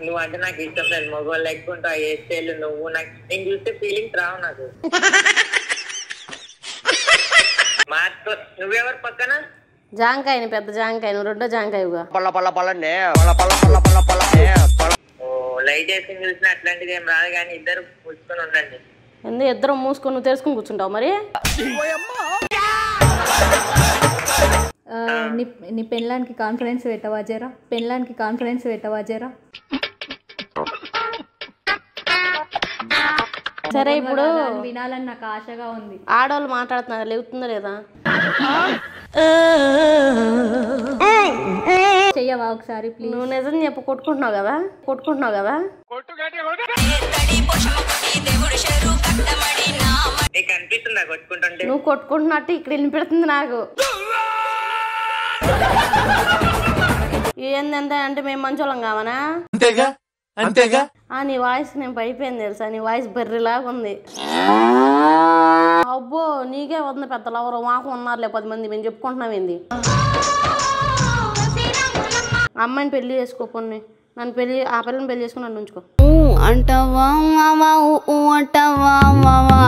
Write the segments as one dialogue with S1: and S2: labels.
S1: నువ్వు అంటే నాకు ఇష్టం లేదు మగవాళ్ళు ఎక్కువ ఉంటావు ఏ స్టైల్ నువ్వు నాకు నేను చూస్తే ఫీలింగ్స్ రావు నాకు మార్చుకో నువ్వెవరు పక్కన
S2: జాంకాయని పెద్ద జాంకాయ నువ్వు రెండో జాంకాయగా
S1: ఓ లైట్ వేసుకుని చూసిన అట్లాంటిది ఏం రాదు కానీ ఇద్దరు కూర్చొని ఉండండి
S2: ఎందుకు ఇద్దరం మూసుకొని నువ్వు తెలుసుకుని కూర్చుంటావు మరి
S3: ఆ, నీ నీ పెళ్ళానికి కాన్ఫిడెన్స్ పెట్టవా జరా పెళ్ళానికి కాన్ఫిడెన్స్ పెట్టవా జరా
S2: సరే ఇప్పుడు
S3: దాన్ని వినాలని నాకు ఆశగా ఉంది
S2: ఆడవాళ్ళు మాట్లాడుతున్నారు లేవుతుందా లేదా
S3: చెయ్యవా ఒకసారి ప్లీజ్
S2: నువ్వు నిజం చెప్పు కొట్టుకుంటున్నావు కదా కొట్టుకుంటున్నావు కదా
S1: నీకు అనిపిస్తుందా కొట్టుకుంటుంటే
S2: నువ్వు కొట్టుకుంటున్నట్టు ఇక్కడ వినిపెడుతుంది నాకు ఏందంటే అంటే మేము మంచోళ్ళం కావనా
S4: అంతేగా అంతేగా
S2: ఆ నీ వాయిస్ నేను పడిపోయింది తెలుసా నీ వాయిస్ బర్రెలాగా ఉంది అబ్బో నీకే ఉంది పెద్ద లవరు మాకు ఉన్నారులే పది మంది మేము చెప్పుకుంటున్నాం ఏంది అమ్మాయిని పెళ్లి చేసుకో కొన్ని నన్ను పెళ్లి ఆ పిల్లని పెళ్లి చేసుకుని నన్ను ఉంచుకో
S5: అంటావా మావా ఊ అంటావా మావా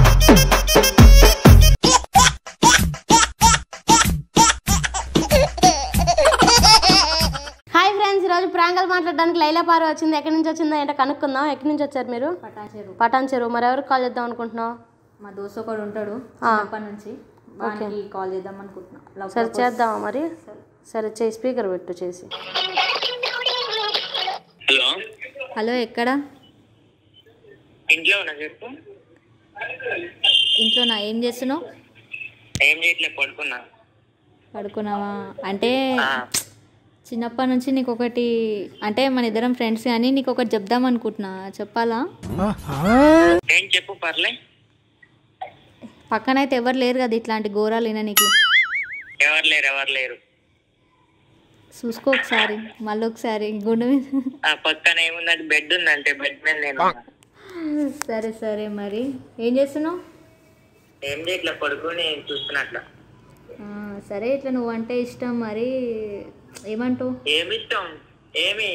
S2: హాయ్ ఫ్రెండ్స్ ఈరోజు ప్రాంగల్ మాట్లాడడానికి లైలా పారు వచ్చింది ఎక్కడి నుంచి వచ్చిందో ఏంటో కనుక్కుందాం ఎక్కడి నుంచి వచ్చారు మీరు
S3: పటాచేరు
S2: పటాన్ చెరువు మరి ఎవరికి కాల్ చేద్దాం అనుకుంటున్నావు
S3: మా దోస్త్ ఒకడు ఉంటాడు చిన్నప్పటి నుంచి వానికి కాల్ చేద్దాం అనుకుంటున్నా లవ్
S2: సరే చేద్దామా మరి సరే చేయి స్పీకర్ పెట్టు చేసి
S1: హలో
S3: హలో ఎక్కడ
S1: ఇంట్లో ఉన్నా చెప్పు
S3: ఇంట్లో నా ఏం చేస్తున్నావు
S1: ఏం చేయట్లేదు పడుకున్నా
S3: పడుకున్నావా అంటే
S1: ఆ,
S3: చిన్నప్పటి నుంచి నీకు ఒకటి అంటే మన ఇద్దరం ఫ్రెండ్స్ కానీ నీకు ఒకటి చెప్దాం అనుకుంటున్నా చెప్పాలా
S1: ఏం చెప్పు పర్లే
S3: పక్కన అయితే ఎవరు లేరు కదా ఇట్లాంటి ఘోరాలు విననీకి
S1: ఎవరు లేరు ఎవరు లేరు
S3: చూసుకో ఒకసారి మళ్ళీ ఒకసారి గుండె మీద
S1: ఆ పక్కన ఏముందంటే బెడ్ ఉందంటే బెడ్ మీద నేను ఉన్నా.
S3: సరే సరే మరి ఏం చేస్తున్నావు
S1: ఏం చేయట్లేదు పడుకుని చూస్తున్నట్ల
S3: ఆ, సరే ఇట్లా నువ్వు అంటే ఇష్టం మరి ఏమంటావు
S1: ఏమి ఇష్టం ఏమి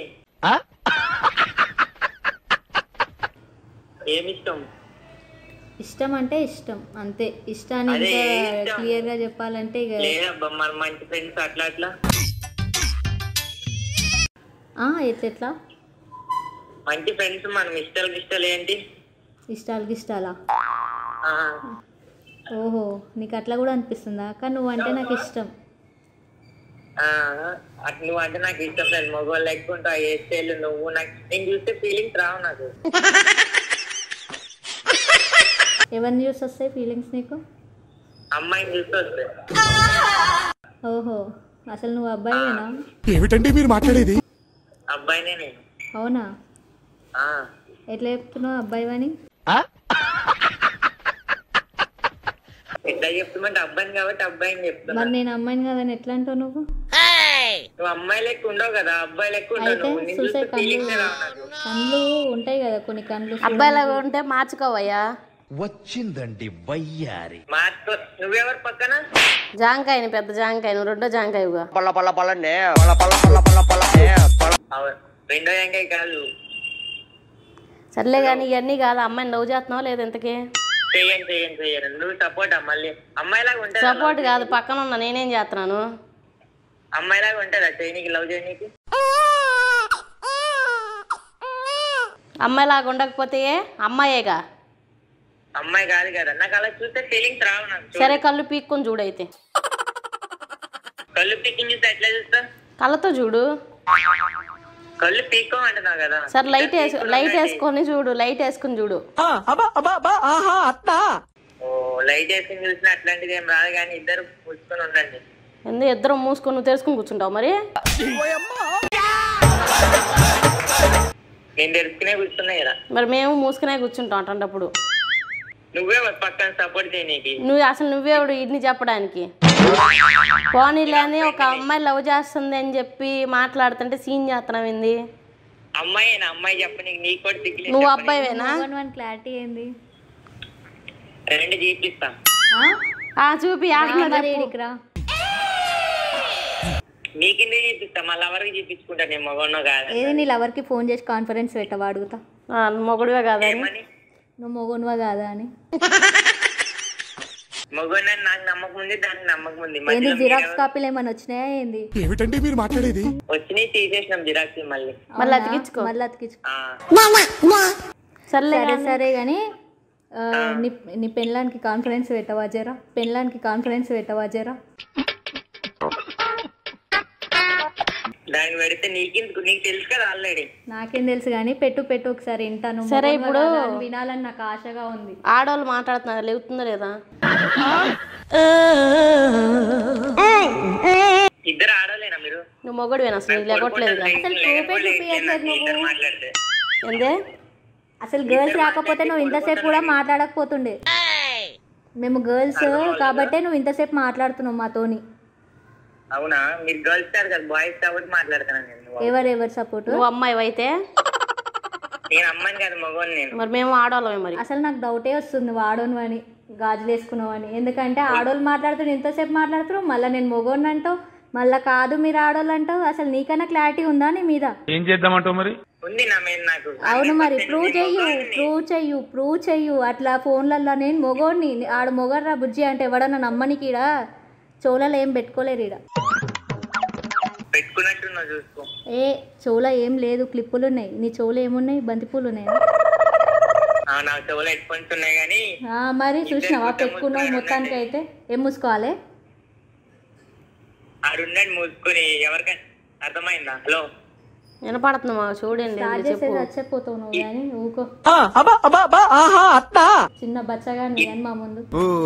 S1: ఏమి ఇష్టం
S3: ఇష్టం అంటే ఇష్టం అంతే ఇష్టాన్ని
S1: అదే
S3: ఇంకా
S1: ఇష్టం.
S3: క్లియర్గా చెప్పాలంటే ఇక
S1: లేదబ్బా మన మంచి ఫ్రెండ్స్ అట్లా అట్లా
S3: ఆ, ఎట్లా ఎట్లా
S1: మంచి ఫ్రెండ్స్ మనం ఇష్టాలు ఇష్టాలు ఏంటి
S3: ఇష్టాలకి ఇష్టాలా
S1: ఆ,
S3: ఓహో నీకు అట్లా కూడా అనిపిస్తుందా కానీ నువ్వు అంటే నాకు ఇష్టం
S1: ఆ, అట్ నువ్వు అంటే నాకు ఇష్టం లేదు మగవాళ్ళు ఎక్కువ ఉంటావు ఏ స్టైల్ నువ్వు నాకు నేను చూస్తే ఫీలింగ్స్ రావు నాకు
S3: ఎవరిని చూసి వస్తాయి ఫీలింగ్స్ నీకు
S1: అమ్మాయిని చూస్తే వస్తాయి
S3: ఓహో అసలు నువ్వు అబ్బాయివేనా
S4: ఏమిటండి మీరు మాట్లాడేది
S1: అబ్బాయినే నేను
S3: అవునా
S1: ఆ,
S3: ఎట్లా చెప్తున్నావు అబ్బాయివని
S1: ఎట్లా చెప్తుమంటే అబ్బాయిని కాబట్టి అబ్బాయిని చెప్తున్నా
S3: మరి నేను అమ్మాయిని కదని ఎట్లా అంటావు నువ్వు
S1: నువ్వు అమ్మాయి లెక్క ఉండవు కదా అబ్బాయి లెక్క ఉండవు
S3: అయితే
S1: నువ్వు నేను
S3: చూసే
S1: చూస్తే
S3: కళ్ళు
S1: ఫీలింగ్స్ రావు నాకు
S3: కళ్ళు ఉంటాయి కదా కొన్ని కళ్ళు
S2: అబ్బాయిలాగా ఉంటే మార్చుకోవయ్యా
S4: వచ్చిందండి వయ్యారి
S1: మార్చుకో నువ్వెవరు పక్కన
S2: జాంకాయని పెద్ద జాంకాయ నువ్వు రెండో జాంకాయగా
S1: అవును. రెండో ఎంకాయ కాదు
S2: సర్లే కానీ ఇవన్నీ కాదు అమ్మాయిని లవ్ చేస్తున్నావు లేదు ఇంతకీ
S1: చెయ్యను చెయ్యను చెయ్యను నువ్వు సపోర్ట్ మళ్ళీ అమ్మాయిలాగా ఉంటుంది
S2: సపోర్ట్ కాదు పక్కన ఉన్నా నేనేం చేస్తున్నాను
S1: అమ్మాయిలాగా ఉంటుందా చేయనీకి లవ్ చేయనీకి
S2: అమ్మాయిలాగా ఉండకపోతే ఏ? అమ్మాయేగా
S1: అమ్మాయి కాదు కదా నాకు అలా చూస్తే ఫీలింగ్స్ రావు నాకు
S2: సరే కళ్ళు పీక్కొని చూడైతే
S1: కళ్ళు పీకింగ్ చూస్తే ఎట్లా చూస్తా
S2: కళ్ళతో చూడు
S1: కళ్ళు పీక్కోమంటున్నావు కదా
S2: సరే లైట్ వేసు లైట్ వేసుకొని చూడు లైట్ వేసుకొని చూడు
S1: ఓ లైట్ వేసుకుని చూసిన అట్లాంటిది ఏం రాదు కానీ ఇద్దరు కూర్చొని ఉండండి
S2: ఎందుకు ఇద్దరం మూసుకొని నువ్వు తెలుసుకుని కూర్చుంటావు మరి
S1: నేను తెలుసుకునే కూర్చున్నా కదా
S2: మరి మేము మూసుకునే కూర్చుంటాం అట్లాంటప్పుడు
S1: నువ్వే పక్కన సపోర్ట్ చేయనీకి
S2: నువ్వు అసలు నువ్వేవాడు ఇన్ని చెప్పడానికి పోనీలే అని ఒక అమ్మాయి లవ్ చేస్తుంది అని చెప్పి మాట్లాడుతుంటే సీన్ చేస్తున్నావు ఏంది
S1: అమ్మాయి అమ్మాయి చెప్పనీకి నీకు కూడా సిగ్గులేదు
S2: నువ్వు అబ్బాయివేనా
S3: వన్ వన్ క్లారిటీ ఏంది
S1: రెండు చూపిస్తా
S3: ఆ?
S2: ఆ చూపి ఆడుతున్నా
S3: మరి
S2: చెప్పు
S3: ఈడికి రా
S1: నీకింది చూపిస్తా మళ్ళీ ఎవరికి చూపించుకుంటా నేను మగన్నో కాదు
S3: ఏది నీ లవర్కి ఫోన్ చేసి కాన్ఫరెన్స్ పెట్టవా అడుగుతా
S2: ఆ, మొగుడివే కాదని
S1: ఏమని
S3: నువ్వు మొగోనువా కాదా అని
S1: మగన్నని నాకు నమ్మకం ఉంది దానికి నమ్మకం ఉంది
S3: ఏంది
S1: మధ్యలో
S3: జిరాక్స్
S1: మీరెవరు?
S3: కాపీలు ఏమైనా వచ్చినాయా ఏంది
S4: ఏమిటండి మీరు మాట్లాడేది
S1: వచ్చినాయి తీసేసినాం జిరాక్స్ మళ్ళీ
S2: మళ్ళీ అతికించుకో
S3: మళ్ళీ అతికించు
S1: ఆ,
S2: సర్లే
S3: సరే సరే కానీ నీ నీ పెళ్ళానికి కాన్ఫరెన్స్ పెట్టవా జరా పెళ్ళానికి కాన్ఫరెన్స్ పెట్టవా జరా
S1: దానికి పెడితే నీకెందుకు నీకు తెలుసు కదా ఆల్రెడీ
S3: నాకేం తెలుసు కానీ పెట్టు పెట్టు ఒకసారి వింటాను
S2: సరే,
S3: మొగోనువా
S2: ఇప్పుడు-
S3: కాదా అని వినాలని నాకు ఆశగా ఉంది
S2: ఆడవాళ్ళు మాట్లాడుతున్నారు లేవుతుందా లేదా
S1: ఇద్దరు ఆడలేనా మీరు
S2: నువ్వు మొగుడివేనా అసలు నీకు లేకొట్లేదు
S3: అసలు చూపే చూపించట్లేదు
S1: ఇద్దరు
S3: నువ్వు
S1: మాట్లాడితే
S2: ఏందే
S3: అసలు గర్ల్స్ రాకపోతే నువ్వు ఇంతసేపు కూడా మాట్లాడకపోతుండే మేము గర్ల్స్ కాబట్టే నువ్వు ఇంతసేపు మాట్లాడుతున్నావు మాతోని
S1: అవునా మీరు గర్ల్స్ కాదు కదా బాయ్స్ కాబట్టి మాట్లాడుతున్నాను నేను
S3: ఎవరెవరు సపోర్ట్
S2: నువ్వు అమ్మాయి అయితే
S1: నేను అమ్మాయిని కాదు మగవాడిని నేను
S2: మరి మేము ఆడవాళ్ళమే మరి
S3: అసలు నాకు డౌటే వస్తుంది వాడోను అని గాజులు వేసుకున్నావు అని ఎందుకంటే ఆడోళ్ళు మాట్లాడుతూ ఎంతసేపు మాట్లాడుతున్నావు మళ్ళీ నేను మొగోడిని అంటావు మళ్ళీ కాదు మీరు ఆడోళ్ళు అంటావు అసలు నీకన్నా క్లారిటీ ఉందా నీ మీద
S6: ఏం చేద్దామంటావు మరి
S1: ఉంది నా మీద నాకు
S3: అవును మరి
S1: 100%
S3: ప్రూవ్
S1: నేను
S3: చెయ్యు
S1: మగవాడిని.
S3: ప్రూవ్ చెయ్యు ప్రూవ్ చెయ్యు అట్లా ఫోన్లల్లో నేను మొగోడిని ఆడ మొగర్రా బుజ్జి అంటే ఎవడన్నా నమ్మనికి ఈడ చెవులలో ఏం పెట్టుకోలేరు ఈడ
S1: పెట్టుకున్నట్టున్నా చూసుకో
S3: ఏ చెవులో ఏం లేదు క్లిప్పులు ఉన్నాయి నీ చెవులో ఏమున్నాయి బంతిపూలు ఉన్నాయి
S1: ఆ, నా చెవులు హెడ్ ఫోన్స్ ఉన్నాయి కానీ
S3: మరి చూసినావా పెట్టుకున్నావు మొత్తానికి అయితే ఏం మూసుకోవాలి
S1: ఆడుండండి మూసుకొని ఎవరికైనా అర్థమైందా హలో
S2: వినపడుతుంది మాకు చూడండి
S3: స్టార్ట్
S2: చెప్పు
S3: చేసేది వచ్చేపోతావు నువ్వు కానీ ఊకో చిన్న బచ్చగా నీ అని మా ముందు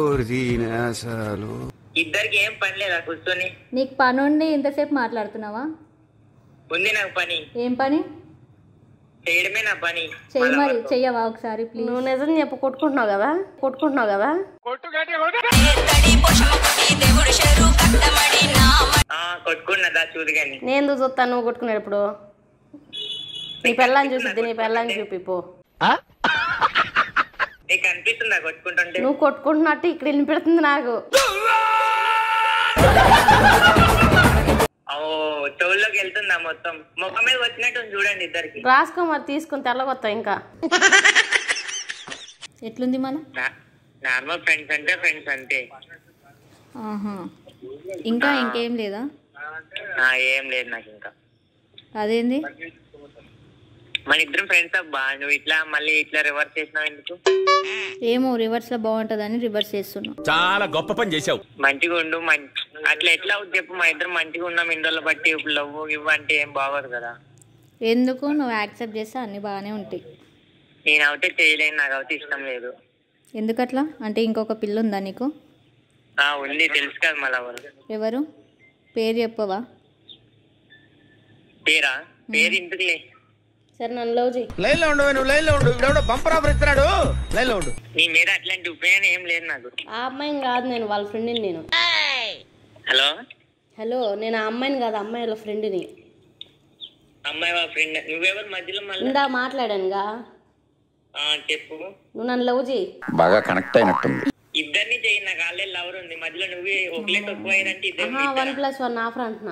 S1: ఇద్దరికి ఏం పని లేదా కూర్చొని
S3: నీకు పని ఉండి ఇంతసేపు మాట్లాడుతున్నావా
S1: ఉంది నాకు పని
S3: ఏం పని
S1: చేయడమే నా పని
S3: చెయ్యి మరి చెయ్యవా ఒకసారి ప్లీజ్
S2: నువ్వు నిజం చెప్పు కొట్టుకుంటున్నావు కదా కొట్టుకుంటున్నావు కదా
S1: ఆ, కొట్టుకున్నదా చూడు కానీ
S2: నేను ఎందుకు చూస్తాను నువ్వు కొట్టుకున్నాడు ఇప్పుడు నీ పెళ్ళాన్ని చూసిద్ది నీ పెళ్ళాన్ని చూపి పో
S1: నీకు అనిపిస్తుందా కొట్టుకుంటుంటే
S2: నువ్వు కొట్టుకుంటున్నట్టు ఇక్కడ వినిపెడుతుంది నాకు
S1: ఓ చెవుల్లోకి వెళ్తుందా మొత్తం ముఖం మీద వచ్చినట్టు ఉంది చూడండి ఇద్దరికి
S2: రాసుకో మరి తీసుకుని తెల్లగొత్తావు ఇంకా
S3: ఎట్లుంది మన
S1: నార్మల్ ఫ్రెండ్స్ అంటే ఫ్రెండ్స్ అంతే
S3: ఆహా ఇంకా ఇంకేం లేదా
S1: ఆ, ఏం లేదు నాకు ఇంకా
S3: అదేంది
S1: మన ఇద్దరం ఫ్రెండ్స్ అబ్బా నువ్వు ఇట్లా మళ్ళీ ఇట్లా రివర్స్ చేసినావు ఎందుకు
S3: ఏమో రివర్స్ లో బాగుంటుందని రివర్స్ చేస్తున్నా
S4: చాలా గొప్ప పని చేశావు
S1: మంచిగా ఉండు మం- అట్లా ఎట్లా అవుతుంది చెప్పు మా ఇద్దరం మంచిగా ఉన్నాం ఇన్ని రోజులు బట్టి ఇప్పుడు లవ్ ఇవ్వ అంటే ఏం బాగోదు కదా
S3: ఎందుకు నువ్వు యాక్సెప్ట్ చేస్తే అన్ని బాగానే ఉంటాయి
S1: నేను అవుతే చేయలేను నాకు అవుతే ఇష్టం లేదు
S3: ఎందుకట్లా అంటే ఇంకొక పిల్ల ఉందా నీకు
S1: ఆ ఉంది తెలుసు కదా మళ్ళీ ఎవరు
S3: ఎవరు పేరు చెప్పవా
S1: పేరా పేరు ఇంటికి
S2: సరే నన్ను లవ్ చేయి
S4: లైన్ లో ఉండు నువ్వు లైన్ లో ఉండు ఇవిడెవడో బంపర్ ఆఫర్ ఇస్తున్నాడు లైన్ లో ఉండు
S1: నీ మీద అట్లాంటి ఉపయోగం ఏం లేదు నాకు
S2: ఆ అమ్మాయిని కాదు నేను వాళ్ళ ఫ్రెండ్ని నేను
S1: హలో
S2: హలో నేను ఆ అమ్మాయిని కాదు అమ్మాయి వాళ్ళ ఫ్రెండ్ని
S1: అమ్మాయి వాళ్ళ ఫ్రెండ్ నువ్వెవరు మధ్యలో మళ్ళీ
S2: ఇందా మాట్లాడానుగా
S1: ఆ, చెప్పు
S2: నువ్వు నన్ను లవ్ చేయి
S7: బాగా కనెక్ట్ అయినట్టుంది
S1: ఇద్దరిని చెయ్యి నాకు ఆల్రెడీ లవర్ ఉంది మధ్యలో నువ్వే ఒకలే తక్కువ అయ్యారంటే ఇద్దరు
S2: ఆహా వన్ ప్లస్ వన్ ఆఫర్ అంటున్నా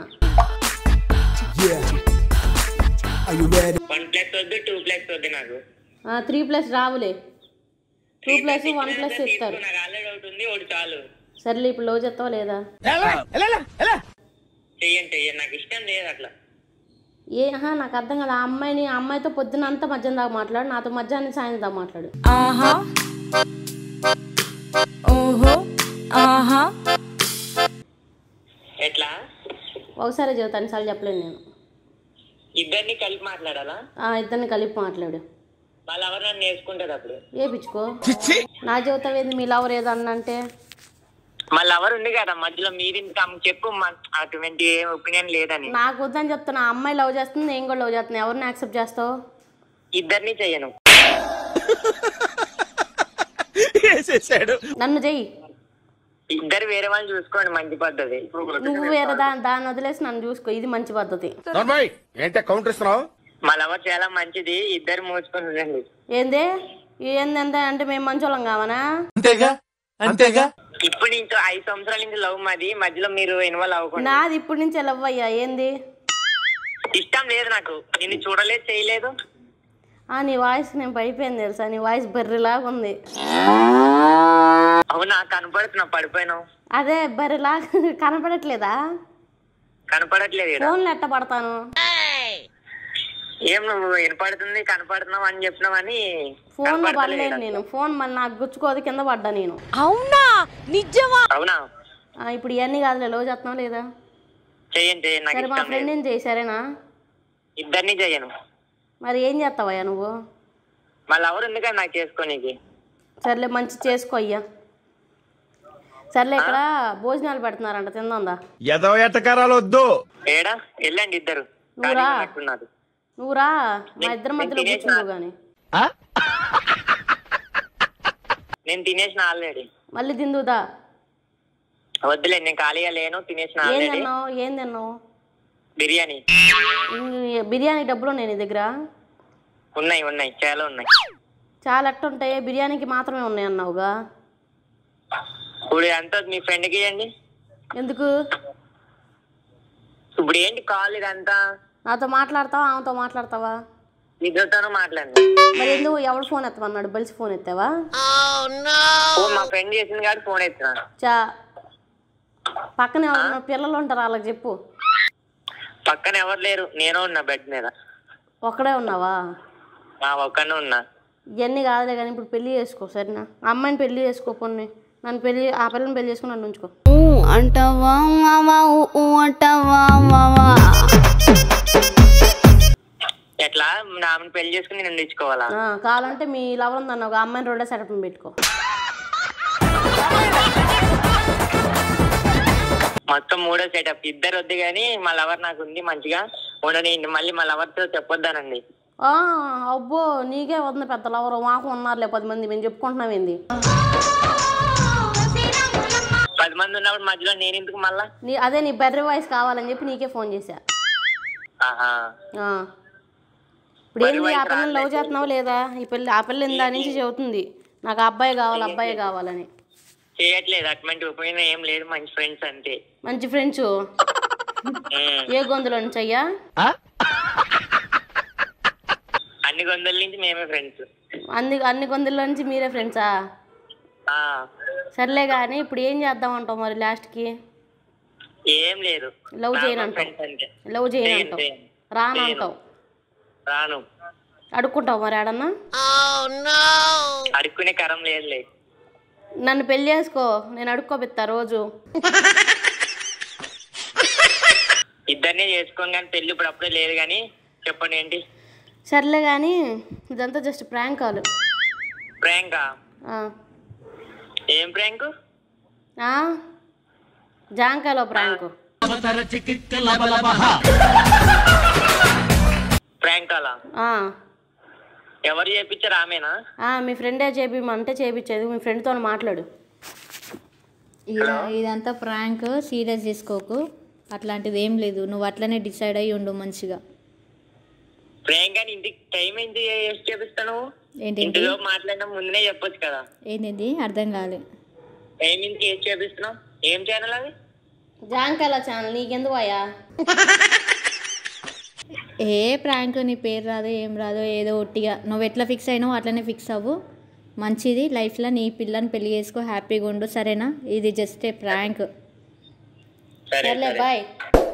S1: వన్ ప్లస్ వద్దు టూ ప్లస్ వద్దు నాకు
S2: త్రీ ప్లస్ రావులే టూ ప్లస్ వన్ ప్లస్ ఇస్తారు
S1: నాకు ఆల్రెడీ ఒకటి ఉంది ఒకటి చాలు
S2: సర్లే ఇప్పుడు లవ్ చేస్తావా లేదా
S1: చెయ్యండి చెయ్యండి నాకు ఇష్టం లేదు అట్లా
S2: ఏ ఆహా నాకు అర్థం కదా ఆ అమ్మాయిని ఆ అమ్మాయితో పొద్దున అంతా మధ్యాహ్నం దాకా మాట్లాడు నాతో మధ్యాహ్నం సాయంత్రం దాకా మాట్లాడు
S1: ఎట్లా
S2: ఒకసారి చెబుతాను సార్లు చెప్పలేను నేను
S1: ఇద్దరిని కలిపి మాట్లాడాలా
S2: ఆ ఇద్దరిని కలిపి మాట్లాడు
S1: వాళ్ళు ఎవరు నన్ను నేర్చుకుంటారు అప్పుడు
S2: ఏపించుకో నా జీవితం ఏంది మీ లవర్ ఏదో అన్నంటే
S1: మళ్ళీ ఎవరు ఉంది కదా మధ్యలో మీరు ఇంత చెప్పు మా- అటువంటి ఏం ఒపీనియన్ లేదని
S2: నాకు వద్దని చెప్తున్నా ఆ అమ్మాయి లవ్ చేస్తుంది నేను కూడా లవ్ చేస్తున్నా ఎవరిని యాక్సెప్ట్ చేస్తావు
S1: ఇద్దరిని చెయ్యను
S4: వేసేసాడు
S2: నన్ను చెయ్యి
S1: ఇద్దరు వేరే వాళ్ళు చూసుకోండి మంచి పద్ధతి
S2: నువ్వు వేరే దాని దాన్ని వదిలేసి నన్ను చూసుకో ఇది మంచి పద్ధతి
S4: నార్మల్ ఏంటే కౌంటర్ ఇస్తున్నావు
S1: మళ్ళీ ఎవరు చాలా మంచిది ఇద్దరు మూసుకొని ఉండండి
S2: ఏంది ఏంది ఎంత అంటే మేము మంచోళ్ళం కావనా
S4: అంతేగా అంతేగా
S1: ఇప్పుడు నుంచి ఐదు సంవత్సరాల నుంచి లవ్ మాది మధ్యలో మీరు ఇన్వాల్వ్ అవ్వకుండా
S2: నాది ఇప్పటి నుంచి లవ్వయ్యా ఏంది
S1: ఇష్టం లేదు నాకు నిన్ను చూడలేదు చేయలేదు
S2: ఆ నీ వాయిస్ నేను పడిపోయింది తెలుసా నీ వాయిస్ బర్రెలాగా ఉంది
S1: అవునా కనపడుతున్నా పడిపోయినావు
S2: అదే బర్రెలాగా కనపడట్లేదా
S1: కనపడట్లేదు ఈడ.
S2: ఫోన్లు ఎట్ట పడతాను
S1: ఏం నువ్వు వినపడుతుంది కనపడుతున్నావు అని చెప్పినావు అని
S2: ఫోన్
S1: కనపడతలేదు
S2: పడలేను నేను ఫోన్ మళ్ళీ నాకు గుచ్చుకోదు కింద పడ్డా నేను
S1: అవునా
S2: ఆ, ఇప్పుడు ఇవన్నీ కాదులే లో చేస్తున్నావు లేదా
S1: చెయ్యండి చెయ్యండి నాకు
S2: సరే మా
S1: ఇష్టం లేదు
S2: ఫ్రెండ్ ఏం చేయి సరేనా
S1: ఇద్దరిని చెయ్యను
S2: మరి ఏం చేస్తావయ్యా నువ్వు
S1: మళ్ళీ ఎవరు ఎందుకని నాకు చేసుకోనీకి
S2: సర్లే మంచి చేసుకో అయ్యా సర్లే ఇక్కడ భోజనాలు పెడుతున్నారంట తిందా
S4: ఎదో ఎట్టకారాలు వద్దు
S1: ఏడా వెళ్ళండి ఇద్దరు
S2: నువ్వు రా.
S1: ఖాళీగా ఉన్నట్టున్నారు.
S2: నువ్వు రా మా ఇద్దరి మధ్యలో
S1: నేను
S2: కూర్చుండు కానీ
S1: నేను తినేసిన ఆల్రెడీ
S2: మళ్ళీ తిందుదా
S1: వద్దులే నేను ఖాళీగా లేను తినేసిన
S2: ఏం
S1: ఆల్రెడీ
S2: తిన్నావు ఏం తిన్నావు
S1: బిర్యానీ
S2: ఈ బిర్యానీ డబ్బులు ఉన్నాయి నీ దగ్గర
S1: ఉన్నాయి ఉన్నాయి చాలా ఉన్నాయి
S2: చాలా ఎట్ట ఉంటాయి బిర్యానీకి మాత్రమే ఉన్నాయి అన్నావుగా
S1: ఇప్పుడు ఎంత మీ ఫ్రెండ్కి ఇవ్వండి
S2: ఎందుకు
S1: ఇప్పుడు ఏంటి కాల్ ఇదంతా
S2: నాతో మాట్లాడతావా ఆమెతో మాట్లాడతావా
S1: ఇద్దరితోనూ మాట్లాడండి
S2: మరి ఎందుకు ఎవడు ఫోన్ ఎత్తమన్నాడు బలిసి ఫోన్ ఎత్తావా
S1: ఫోన్ మా ఫ్రెండ్ చేసింది కాబట్టి ఫోన్ ఎత్తున్నా
S2: చా పక్కన ఎవరన్నా పిల్లలు ఉంటారు వాళ్ళకి చెప్పు
S1: పక్కన ఎవరు లేరు నేను ఉన్నా బెడ్ మీద
S2: ఒక్కడే ఉన్నావా
S1: మా ఒక్కనే ఉన్నా
S2: ఇవన్నీ కాదులే కానీ ఇప్పుడు పెళ్లి చేసుకో సరేనా ఆ అమ్మాయిని పెళ్లి చేసుకో కొన్ని నన్ను పెళ్లి ఆ పిల్లని పెళ్లి చేసుకుని నన్ను ఉంచుకో
S5: ఊ అంటావా మావా ఊ ఊ అంటావా మావా
S1: ఎట్లా ఆమెను పెళ్లి చేసుకుని నేను తెచ్చుకోవాలా
S2: ఆ, కావాలంటే మీ లవర్ ఉందన్న ఒక అమ్మాయిని రెండో సెటప్ పెట్టుకో
S1: మొత్తం మూడో సెటప్ ఇద్దరు వద్దు కానీ మా లవర్ నాకు ఉంది మంచిగా ఉండని మళ్ళీ మా లవర్తో చెప్పొద్దానండి
S2: ఆ, అబ్బో నీకే ఉంది పెద్ద లవర్ మాకు ఉన్నారులే పది మంది మేము చెప్పుకుంటున్నాం ఏంది
S1: పది మంది ఉన్నప్పుడు మధ్యలో నేను ఎందుకు మళ్ళా
S2: నీ అదే నీ బెర్రీ వాయిస్ కావాలని చెప్పి నీకే ఫోన్ చేశా
S1: ఆహా
S2: ఆ. ఇప్పుడు ఏంది ఆ పిల్లని లవ్ చేస్తున్నావు లేదా ఈ పిల్ల ఆ పిల్ల ఇందా నుంచి చెబుతుంది నాకు ఆ అబ్బాయి కావాలి అబ్బాయి కావాలని
S1: చేయట్లేదు అటువంటి ఉపయోగం ఏం లేదు మంచి ఫ్రెండ్స్ అంతే
S2: మంచి ఫ్రెండ్స్
S1: ఉమ్.
S2: ఏ గొంతులో నుంచి అయ్యా
S1: అన్ని గొంతుల నుంచి మేమే ఫ్రెండ్స్
S2: అన్ని అన్ని గొంతుల నుంచి మీరే ఫ్రెండ్సా సర్లే కానీ ఇప్పుడు ఏం చేద్దాం అంటావు మరి లాస్ట్కి
S1: ఏం లేదు
S2: లవ్ చేయనంటావు
S1: ఫ్రెండ్స్ అంతే
S2: లవ్ చేయనంటావు
S1: చేయను.
S2: రానంటావు
S1: రాను
S2: అడుక్కుంటావు మరి ఆడన్నా
S1: అడుక్కునే కరం లేదులే
S2: నన్ను పెళ్లి చేసుకో నేను అడుక్కోబెత్తా రోజు
S1: ఇద్దరినే చేసుకోను కానీ పెళ్లి ఇప్పుడు అప్పుడే లేదు కానీ చెప్పండి ఏంటి
S2: సర్లే కానీ ఇదంతా జస్ట్ ప్రాంక్ కాల్
S1: ప్రాంకా
S2: ఆ.
S1: ఏం ప్రాంక్
S2: ఆ? జాంకాయలో ప్రాంక్
S1: ప్రాంక్ అలా
S2: ఆ.
S1: ఎవరు చేపించారు ఆమెనా
S2: ఆ, మీ ఫ్రెండే చేపిమంటే చేపించేది మీ ఫ్రెండ్తో మాట్లాడు
S3: ఇలా ఇదంతా ప్రాంక్ సీరియస్ చేసుకోకు అట్లాంటిది ఏం లేదు నువ్వు అట్లనే డిసైడ్ అయ్యి ఉండు మంచిగా
S1: ప్రాంక్ అని ఇంటికి టైం ఏంటి వేస్ట్ చేపిస్తాను
S3: ఏంటి
S1: ఇంటిలో మాట్లాడినా ముందునే చెప్పొచ్చు కదా
S3: ఏంటిది అర్థం కాలే
S1: టైం ఇంటికి వేస్ట్ చేపిస్తున్నావు ఏం ఛానల్ అది
S2: జాంకాయల ఛానల్ నీకెందుకు అయ్యా
S3: ఏ ప్రాంక్ నీ పేరు రాదు ఏం రాదు ఏదో ఒట్టిగా నువ్వు ఎట్లా ఫిక్స్ అయినావు అట్లనే ఫిక్స్ అవ్వు మంచిది లైఫ్లో నీ పిల్లని పెళ్లి చేసుకో హ్యాపీగా ఉండు సరేనా ఇది జస్ట్ ఏ ప్రాంక్
S1: సరే
S2: సర్లే
S1: సరే
S2: బాయ్